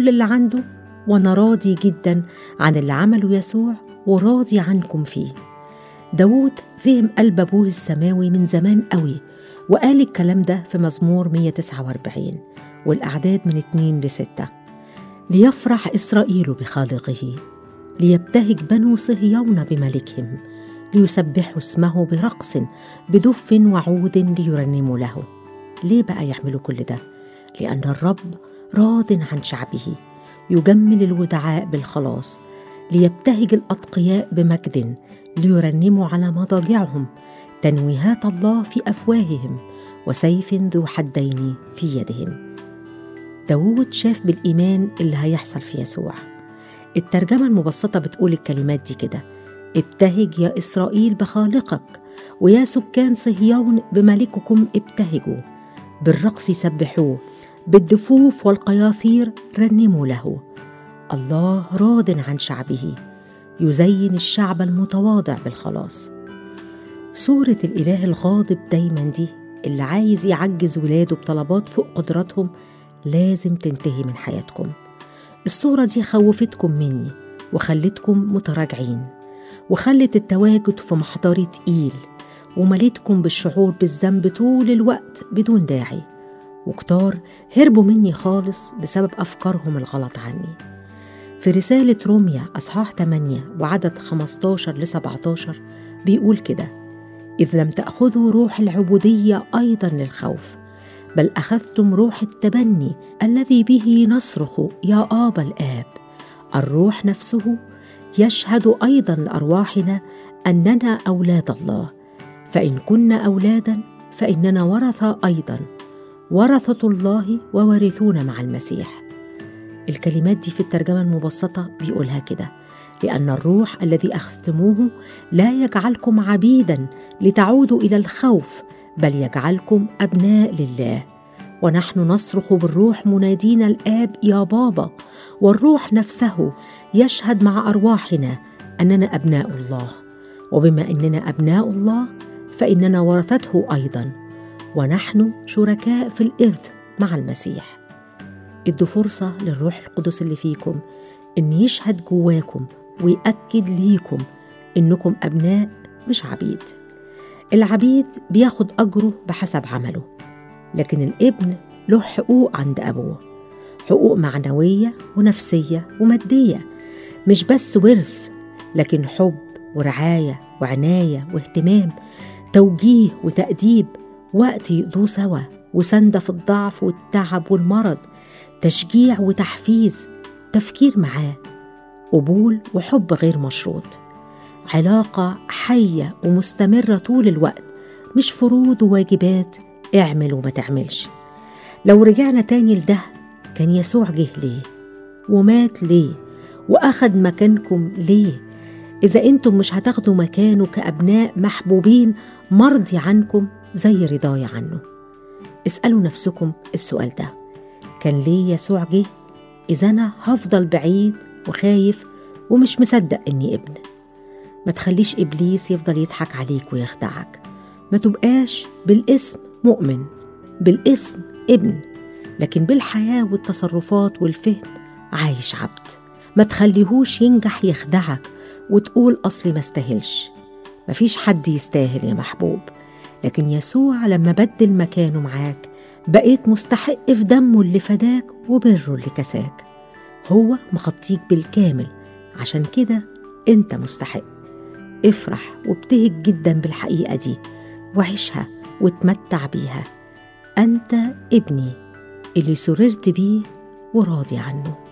كل اللي عنده وأنا راضي جدا عن اللي عمله يسوع وراضي عنكم فيه داود فهم قلب أبوه السماوي من زمان قوي وقال الكلام ده في مزمور 149 والأعداد من 2 ل 6 ليفرح إسرائيل بخالقه ليبتهج بنو صهيون بملكهم ليسبحوا اسمه برقص بدف وعود ليرنموا له ليه بقى يعملوا كل ده لان الرب راض عن شعبه يجمل الودعاء بالخلاص ليبتهج الاتقياء بمجد ليرنموا على مضاجعهم تنويهات الله في افواههم وسيف ذو حدين في يدهم داود شاف بالايمان اللي هيحصل في يسوع الترجمه المبسطه بتقول الكلمات دي كده ابتهج يا اسرائيل بخالقك ويا سكان صهيون بملككم ابتهجوا بالرقص سبحوه بالدفوف والقيافير رنموا له الله راض عن شعبه يزين الشعب المتواضع بالخلاص صورة الإله الغاضب دايما دي اللي عايز يعجز ولاده بطلبات فوق قدراتهم لازم تنتهي من حياتكم الصورة دي خوفتكم مني وخلتكم متراجعين وخلت التواجد في محضري تقيل ومليتكم بالشعور بالذنب طول الوقت بدون داعي وكتار هربوا مني خالص بسبب أفكارهم الغلط عني في رسالة روميا أصحاح 8 وعدد 15 ل 17 بيقول كده إذ لم تأخذوا روح العبودية أيضا للخوف بل أخذتم روح التبني الذي به نصرخ يا آبا الآب الروح نفسه يشهد ايضا لارواحنا اننا اولاد الله فان كنا اولادا فاننا ورثه ايضا ورثه الله ووارثون مع المسيح الكلمات دي في الترجمه المبسطه بيقولها كده لان الروح الذي اخذتموه لا يجعلكم عبيدا لتعودوا الى الخوف بل يجعلكم ابناء لله ونحن نصرخ بالروح منادين الاب يا بابا والروح نفسه يشهد مع ارواحنا اننا ابناء الله وبما اننا ابناء الله فاننا ورثته ايضا ونحن شركاء في الارث مع المسيح ادوا فرصه للروح القدس اللي فيكم ان يشهد جواكم ويأكد ليكم انكم ابناء مش عبيد العبيد بياخد اجره بحسب عمله لكن الابن له حقوق عند ابوه حقوق معنويه ونفسيه وماديه مش بس ورث لكن حب ورعايه وعنايه واهتمام توجيه وتاديب وقت يقضوه سوا وسنده في الضعف والتعب والمرض تشجيع وتحفيز تفكير معاه قبول وحب غير مشروط علاقه حيه ومستمره طول الوقت مش فروض وواجبات اعمل وما تعملش لو رجعنا تاني لده كان يسوع جه ليه ومات ليه واخد مكانكم ليه اذا انتم مش هتاخدوا مكانه كابناء محبوبين مرضي عنكم زي رضاي عنه اسالوا نفسكم السؤال ده كان ليه يسوع جه اذا انا هفضل بعيد وخايف ومش مصدق اني ابن ما تخليش ابليس يفضل يضحك عليك ويخدعك ما تبقاش بالاسم مؤمن بالاسم ابن لكن بالحياة والتصرفات والفهم عايش عبد ما تخليهوش ينجح يخدعك وتقول أصلي ما استاهلش مفيش حد يستاهل يا محبوب لكن يسوع لما بدل مكانه معاك بقيت مستحق في دمه اللي فداك وبره اللي كساك هو مخطيك بالكامل عشان كده انت مستحق افرح وابتهج جدا بالحقيقة دي وعيشها وتمتع بيها انت ابني اللي سررت بيه وراضي عنه